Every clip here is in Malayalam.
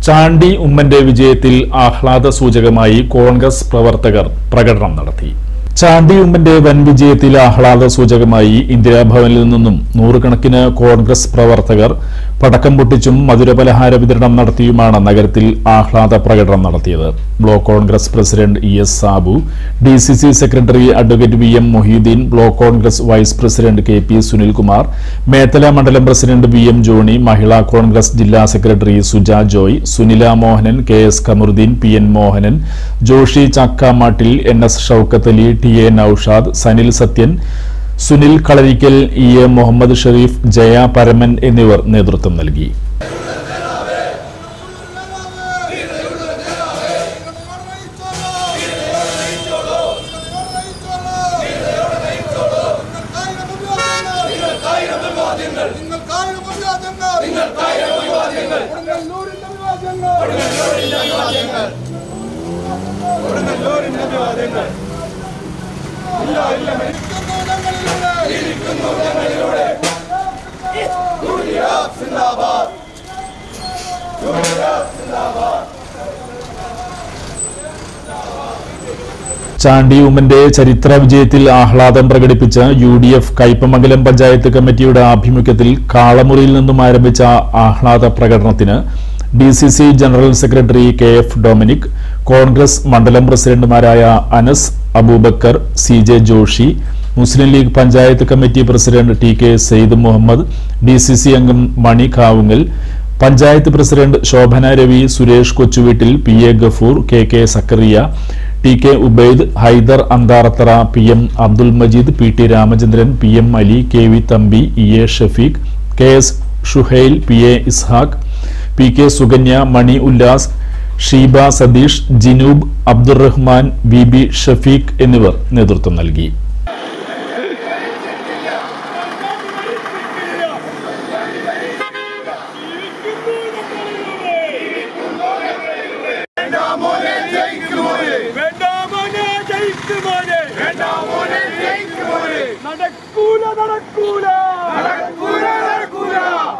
ചാണ്ടി ഉമ്മന്റെ വിജയത്തിൽ ആഹ്ലാദ സൂചകമായി കോൺഗ്രസ് പ്രവർത്തകർ പ്രകടനം നടത്തി ചാണ്ടി ഉമ്മന്റെ വൻ വിജയത്തിൽ ആഹ്ലാദ സൂചകമായി ഇന്ദിരാഭവനിൽ നിന്നും നൂറുകണക്കിന് കോൺഗ്രസ് പ്രവർത്തകർ പടക്കം പൊട്ടിച്ചും മധുരപലഹാര വിതരണം നടത്തിയുമാണ് നഗരത്തിൽ ആഹ്ലാദ പ്രകടനം നടത്തിയത് block Congress president E S Sabu D C C secretary advocate V M Moheeddin block Congress vice president K P Sunilkumar Methala മണ്ഡലം president V M Johny Mahila Congress ജില്ലാ secretary Suja Joy Sunila Mohanan K S Kamaruddin P N Mohanan Joshi Chakkamattil N S Shaukath Ali T A Naushad Sanil Sathyan Sunil Kalarikkal E A Muhammad Sharif Jaya Paraman എന്നിവർ നേതൃത്വം നൽകി ചാണ്ടി ഉമ്മന്റെ ചരിത്ര വിജയത്തിൽ ആഹ്ലാദം പ്രകടിപ്പിച്ച U D F Kaipamangalam panchayat committee ആഭിമുഖ്യത്തിൽ കാളമുറിയിൽ നിന്നും ആരംഭിച്ച ആഹ്ലാദ പ്രകടനത്തിന് D C C general secretary K F Dominic Congress മണ്ഡലം പ്രസിഡന്റുമാരായ Anas Abubakar C J Joshi Muslim League panchayat committee president T K Saeed Muhammad D C C അംഗം Mani Kavungal panchayat president Shobhana Ravi Suresh Kochuveettil P A Gafoor K K Zakariya T K Ubaid Haider Antharathara P M Abdul Majeed P T Ramachandran P M Ali K V Thampi E A Shafeeq K S Shuhail P A Ishaq P K Sukanya Mani Ullas Sheeba Satheesh Jinoob Abdurahman V B Shafeeq എന്നിവർ നേതൃത്വം നൽകി വേണ്ടാമോനെ ജയിക്കുമോനെ വേണ്ടാമോനെ ജയിക്കുമോനെ നടക്കൂല നടക്കൂല നടക്കൂല നടക്കൂല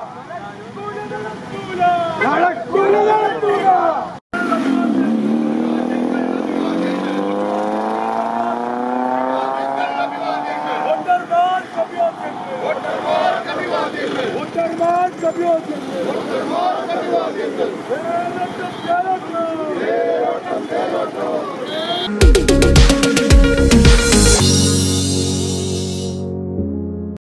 നടക്കൂല നടക്കൂല വോട്ടർമാർ കവിയോദ്യങ്ങൾ വോട്ടർമാർ കവിയോദ്യങ്ങൾ വോട്ടർമാർ കവിയോദ്യങ്ങൾ വോട്ടർമാർ കവിയോദ്യങ്ങൾ കേരളം കേരളം